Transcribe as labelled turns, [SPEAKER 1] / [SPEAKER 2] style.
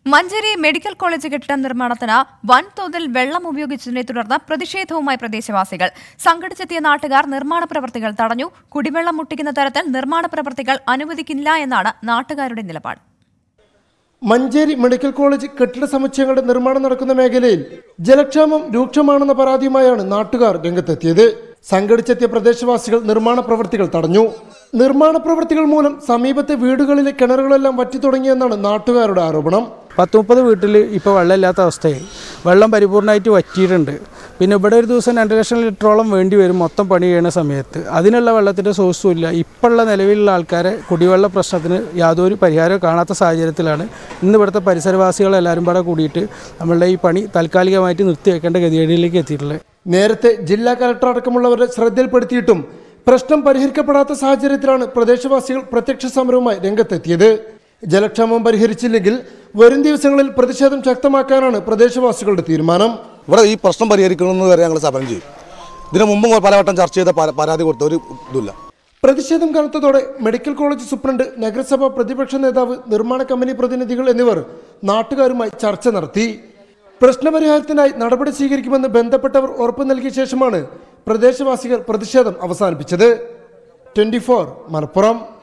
[SPEAKER 1] Manjeri medical college കെട്ടിട നിർമ്മാണത്തിന് വൻതോതിൽ വെള്ളം ഉപയോഗിച്ചതിനെ തുടർന്ന് പ്രതിഷേധവുമായി പ്രദേശവാസികൾ സംഘടിച്ചെത്തിയ നാട്ടുകാർ നിർമ്മാണ പ്രവർത്തികൾ തടഞ്ഞു കുടിവെള്ളം മുട്ടിക്കുന്ന തരത്തിൽ നിർമ്മാണ പ്രവർത്തികൾ അനുവദിക്കില്ല എന്നാണ് നാട്ടുകാരുടെ നിലപാട്
[SPEAKER 2] മഞ്ചേരി മെഡിക്കൽ കോളേജ് കെട്ടിട സമുച്ചയങ്ങളുടെ നിർമ്മാണം നടക്കുന്ന മേഖലയിൽ ജലക്ഷാമം രൂക്ഷമാണെന്ന പരാതിയുമായാണ് നാട്ടുകാർ രംഗത്തെത്തിയത് സംഘടിച്ചെത്തിയ പ്രദേശവാസികൾ നിർമ്മാണ പ്രവൃത്തികൾ തടഞ്ഞു നിർമ്മാണ പ്രവൃത്തികൾ മൂലം സമീപത്തെ വീടുകളിലെ കിണറുകളെല്ലാം വറ്റി തുടങ്ങിയെന്നാണ് നാട്ടുകാരുടെ ആരോപണം
[SPEAKER 3] പത്ത് മുപ്പത് വീട്ടിൽ ഇപ്പോൾ വെള്ളമില്ലാത്ത അവസ്ഥയായി വെള്ളം പരിപൂർണമായിട്ട് വറ്റിയിട്ടുണ്ട് പിന്നെ ഇവിടെ ഒരു ദിവസം രണ്ട് ലക്ഷം ലിറ്ററോളം വേണ്ടി വരും മൊത്തം പണി ചെയ്യുന്ന സമയത്ത് അതിനുള്ള വെള്ളത്തിൻ്റെ സോഴ്സും ഇല്ല ഇപ്പോഴുള്ള നിലവിലുള്ള ആൾക്കാരെ കുടിവെള്ള പ്രശ്നത്തിന് യാതൊരു പരിഹാരവും കാണാത്ത സാഹചര്യത്തിലാണ് ഇന്ന് ഇവിടുത്തെ പരിസരവാസികളെല്ലാവരും പാടെ കൂടിയിട്ട് നമ്മളുടെ ഈ പണി താൽക്കാലികമായിട്ട് നിർത്തിവെക്കേണ്ട ഗതികേടിലേക്ക് എത്തിയിട്ടുള്ളത്
[SPEAKER 2] നേരത്തെ ജില്ലാ കലക്ടർ അടക്കമുള്ളവരുടെ ശ്രദ്ധയിൽപ്പെടുത്തിയിട്ടും പ്രശ്നം പരിഹരിക്കപ്പെടാത്ത സാഹചര്യത്തിലാണ് പ്രദേശവാസികൾ പ്രത്യക്ഷ സമരവുമായി രംഗത്തെത്തിയത് ജലക്ഷാമം പരിഹരിച്ചില്ലെങ്കിൽ വരും ദിവസങ്ങളിൽ പ്രതിഷേധം ശക്തമാക്കാനാണ് പ്രദേശവാസികളുടെ തീരുമാനം
[SPEAKER 4] ഇവിടെ ഈ പ്രശ്നം പരിഹരിക്കണമെന്ന് വരെ ഞങ്ങൾ സമരം ചെയ്യും ഇതിനു മുമ്പും പലവട്ടം ചർച്ച ചെയ്ത പരാ- പരാതി കൊടുത്ത ഒരു ഇതില്ല
[SPEAKER 2] പ്രതിഷേധം കനത്തതോടെ മെഡിക്കൽ കോളേജ് സൂപ്രണ്ട് നഗരസഭ പ്രതിപക്ഷ നേതാവ് നിർമ്മാണ കമ്പനി പ്രതിനിധികൾ എന്നിവർ നാട്ടുകാരുമായി ചർച്ച നടത്തി പ്രശ്നപരിഹാരത്തിനായി നടപടി സ്വീകരിക്കുമെന്ന് ബന്ധപ്പെട്ടവർ ഉറപ്പു നൽകിയ ശേഷമാണ് പ്രദേശവാസികൾ പ്രതിഷേധം അവസാനിപ്പിച്ചത് ട്വന്റി മലപ്പുറം